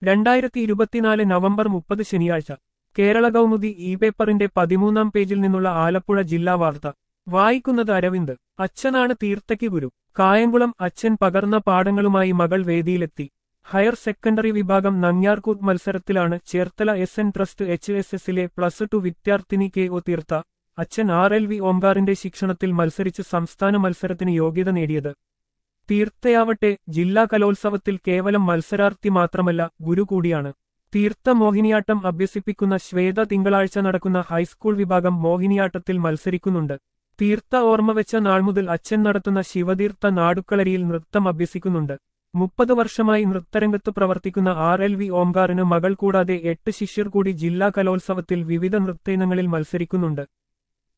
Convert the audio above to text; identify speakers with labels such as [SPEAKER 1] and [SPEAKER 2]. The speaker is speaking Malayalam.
[SPEAKER 1] രണ്ടായിരത്തി ഇരുപത്തിനാല് നവംബർ മുപ്പത് ശനിയാഴ്ച കേരള കൗമുദി ഇ പേപ്പറിന്റെ പതിമൂന്നാം പേജിൽ നിന്നുള്ള ആലപ്പുഴ ജില്ലാ വാർത്ത വായിക്കുന്നത് അരവിന്ദ് അച്ഛനാണ് തീർത്ഥയ്ക്ക് ഗുരു കായംകുളം അച്ഛൻ പകർന്ന പാഠങ്ങളുമായി മകൾ വേദിയിലെത്തി ഹയർ സെക്കൻഡറി വിഭാഗം നങ്ങ്യാർകൂത്ത് മത്സരത്തിലാണ് Cherthala S N trust H S എസിലെ പ്ലസ് ടു വിദ്യാർത്ഥിനി കെ ഒ തീർത്ത അച്ഛൻ ആർ എൽ വി ഓംകാറിന്റെ ശിക്ഷണത്തിൽ മത്സരിച്ച് സംസ്ഥാന മത്സരത്തിന് യോഗ്യത നേടിയത് തീർത്ഥയാവട്ടെ ജില്ലാ കലോത്സവത്തിൽ കേവലം മത്സരാർത്ഥി മാത്രമല്ല ഗുരു കൂടിയാണ് തീർത്ഥ മോഹിനിയാട്ടം അഭ്യസിപ്പിക്കുന്ന ശ്വേത തിങ്കളാഴ്ച നടക്കുന്ന ഹൈസ്കൂൾ വിഭാഗം മോഹിനിയാട്ടത്തിൽ മത്സരിക്കുന്നുണ്ട് തീർത്ഥ ഓർമ്മ വെച്ച നാൾ മുതൽ അച്ഛൻ നടത്തുന്ന ശിവതീർത്ഥ നാടുക്കളരിയിൽ നൃത്തം അഭ്യസിക്കുന്നുണ്ട് മുപ്പത് വർഷമായി നൃത്തരംഗത്ത് പ്രവർത്തിക്കുന്ന ആർ എൽ വി ഓംകാറിന് മകൾ കൂടാതെ എട്ട് ശിഷ്യർ കൂടി ജില്ലാ കലോത്സവത്തിൽ വിവിധ നൃത്തയിനങ്ങളിൽ മത്സരിക്കുന്നുണ്ട്